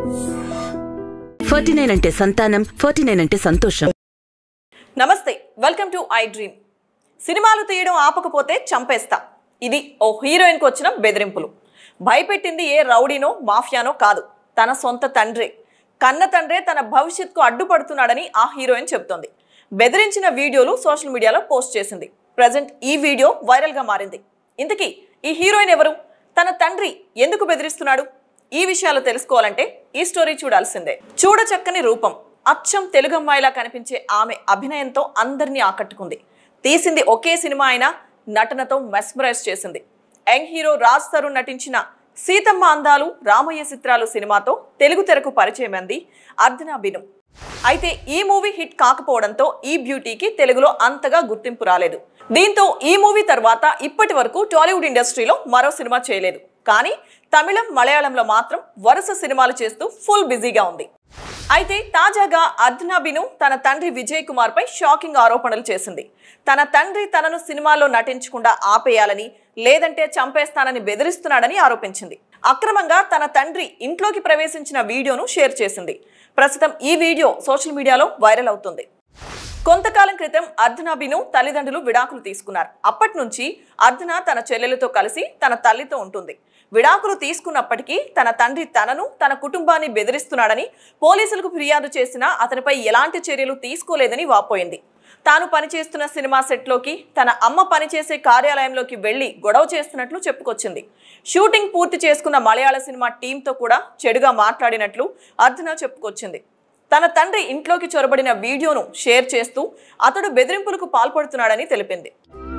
forty nine అంటే సంతానం forty nine అంటే సంతోషం నమస్తే వెల్కమ్ టు ఐ డ్రీమ్ సినిమాలు తీయడం ఆపకపోతే చంపేస్తా ఇది ఓ హీరోయిన్కి వచ్చిన బెదిరింపులు భయపెట్టింది ఏ రౌడీనో మాఫియానో కాదు తన సొంత తండ్రే కన్న తండ్రే తన భవిష్యత్తుకు అడ్డుపడుతున్నాడని ఆ హీరోయిన్ చెబుతోంది బెదిరించిన వీడియోలు సోషల్ మీడియాలో పోస్ట్ చేసింది ప్రజెంట్ ఈ వీడియో వైరల్గా మారింది ఇంతకీ ఈ హీరోయిన్ ఎవరు తన తండ్రి ఎందుకు బెదిరిస్తున్నాడు ఈ విషయాలు తెలుసుకోవాలంటే ఈ స్టోరీ చూడాల్సిందే చూడ చక్కని రూపం అచ్చం తెలుగు అమ్మాయిలా కనిపించే ఆమె అభినయంతో అందరినీ ఆకట్టుకుంది తీసింది ఒకే సినిమా అయినా నటనతో మెస్మరైజ్ చేసింది యంగ్ హీరో రాజ్ తరుణ్ నటించిన సీతమ్మ అందాలు రామయ్య చిత్రాలు సినిమాతో తెలుగు తెరకు పరిచయం అంది అర్ధనా బిను అయితే ఈ మూవీ హిట్ కాకపోవడంతో ఈ బ్యూటీకి తెలుగులో అంతగా గుర్తింపు రాలేదు దీంతో ఈ మూవీ తర్వాత ఇప్పటి వరకు టాలీవుడ్ ఇండస్ట్రీలో మరో సినిమా చేయలేదు కానీ తమిళం మలయాళంలో మాత్రం వరుస సినిమాలు చేస్తూ ఫుల్ బిజీగా ఉంది అయితే తాజాగా అర్ధనాబిను తన తండ్రి విజయ్ కుమార్ పై షాకింగ్ ఆరోపణలు చేసింది తన తండ్రి తనను సినిమాల్లో నటించకుండా ఆపేయాలని లేదంటే చంపేస్తానని బెదిరిస్తున్నాడని ఆరోపించింది అక్రమంగా తన తండ్రి ఇంట్లోకి ప్రవేశించిన వీడియోను షేర్ చేసింది ప్రస్తుతం ఈ వీడియో సోషల్ మీడియాలో వైరల్ అవుతుంది కొంతకాలం క్రితం అర్ధనాబిను తల్లిదండ్రులు విడాకులు తీసుకున్నారు అప్పటి నుంచి అర్ధన తన చెల్లెలతో కలిసి తన తల్లితో ఉంటుంది విడాకులు తీసుకున్నప్పటికీ తన తండ్రి తనను తన కుటుంబాన్ని బెదిరిస్తున్నాడని పోలీసులకు ఫిర్యాదు చేసినా అతనిపై ఎలాంటి చర్యలు తీసుకోలేదని వాపోయింది తాను పనిచేస్తున్న సినిమా సెట్లోకి తన అమ్మ పనిచేసే కార్యాలయంలోకి వెళ్లి గొడవ చేస్తున్నట్లు చెప్పుకొచ్చింది షూటింగ్ పూర్తి చేసుకున్న మలయాళ సినిమా టీంతో కూడా చెడుగా మాట్లాడినట్లు అర్ధన చెప్పుకొచ్చింది తన తండ్రి ఇంట్లోకి చొరబడిన వీడియోను షేర్ చేస్తూ అతడు బెదిరింపులకు పాల్పడుతున్నాడని తెలిపింది